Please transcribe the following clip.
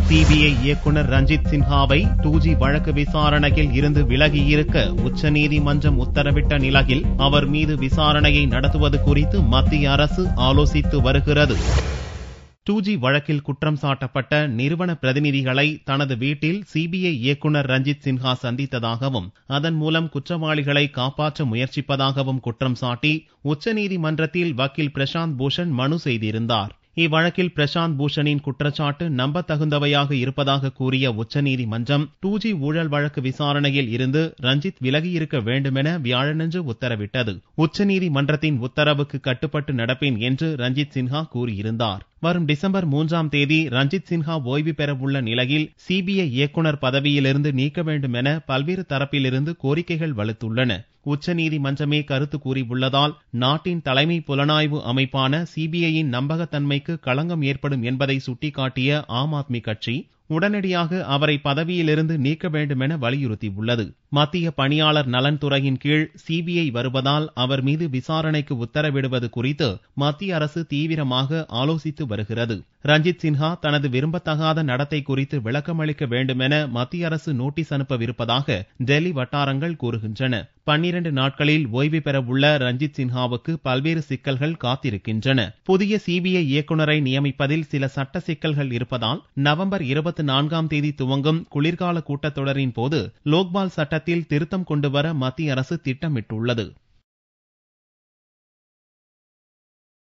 CBI இயக்குனர் Ranjith சின்ஹாவை two G வழக்கு விசாரணையில் இருந்து விலகியிருக்க உச்சநீதிமன்றம் உத்தரவிட்ட நிலையில் அவர் மீது விசாரணையை நடத்துவது குறித்து மத்திய அரசு ஆலோசித்து வருகிறது டூ ஜி வழக்கில் குற்றம் சாட்டப்பட்ட நிறுவன பிரதிநிதிகளை தனது வீட்டில் சிபிஐ இயக்குனர் ரஞ்சித் சின்ஹா சந்தித்ததாகவும் அதன் மூலம் குற்றவாளிகளை காப்பாற்ற முயற்சிப்பதாகவும் குற்றம் சாட்டி உச்சநீதிமன்றத்தில் வக்கீல் பிரசாந்த் பூஷன் மனு செய்திருந்தார் இவ்வழக்கில் பிரசாந்த் பூஷனின் குற்றச்சாட்டு நம்பத்தகுந்தவையாக இருப்பதாக கூறிய உச்சநீதிமன்றம் டூ ஜி ஊழல் வழக்கு விசாரணையில் இருந்து ரஞ்சித் விலகியிருக்க வேண்டுமென வியாழனன்று உத்தரவிட்டது உச்சநீதிமன்றத்தின் உத்தரவுக்கு கட்டுப்பட்டு நடப்பேன் என்று ரஞ்சித் சின்ஹா கூறியிருந்தார் வரும் டிசம்பர் மூன்றாம் தேதி ரஞ்சித் சின்ஹா ஓய்வு பெறவுள்ள நிலையில் சிபிஐ இயக்குனர் பதவியிலிருந்து நீக்க வேண்டும் என பல்வேறு தரப்பிலிருந்து கோரிக்கைகள் வலுத்துள்ளன உச்சநீதிமன்றமே கருத்து கூறியுள்ளதால் நாட்டின் தலைமை புலனாய்வு அமைப்பான சிபிஐயின் நம்பகத்தன்மைக்கு களங்கம் ஏற்படும் என்பதை சுட்டிக்காட்டிய ஆம் ஆத்மி கட்சி உடனடியாக அவரை பதவியிலிருந்து நீக்க வேண்டும் என வலியுறுத்தியுள்ளது மத்திய பணியாளர் நலன்துறையின் கீழ் சிபிஐ வருவதால் அவர் மீது விசாரணைக்கு உத்தரவிடுவது குறித்து மத்திய அரசு தீவிரமாக ஆலோசித்து வருகிறது ரஞ்சித் சின்ஹா தனது விரும்பத்தகாத நடத்தை குறித்து விளக்கமளிக்க வேண்டும் என மத்திய அரசு நோட்டீஸ் அனுப்பவிருப்பதாக டெல்லி வட்டாரங்கள் கூறுகின்றன பன்னிரண்டு நாட்களில் ஓய்வு பெறவுள்ள ரஞ்சித் சின்ஹாவுக்கு பல்வேறு சிக்கல்கள் காத்திருக்கின்றன புதிய சிபிஐ இயக்குநரை நியமிப்பதில் சில சட்ட சிக்கல்கள் இருப்பதால் நவம்பர் இருபத்தி நான்காம் தேதி துவங்கும் குளிர்கால கூட்டத்தொடரின் போது லோக்பால் சட்டத்தில் திருத்தம் கொண்டுவர மத்திய அரசு திட்டமிட்டுள்ளது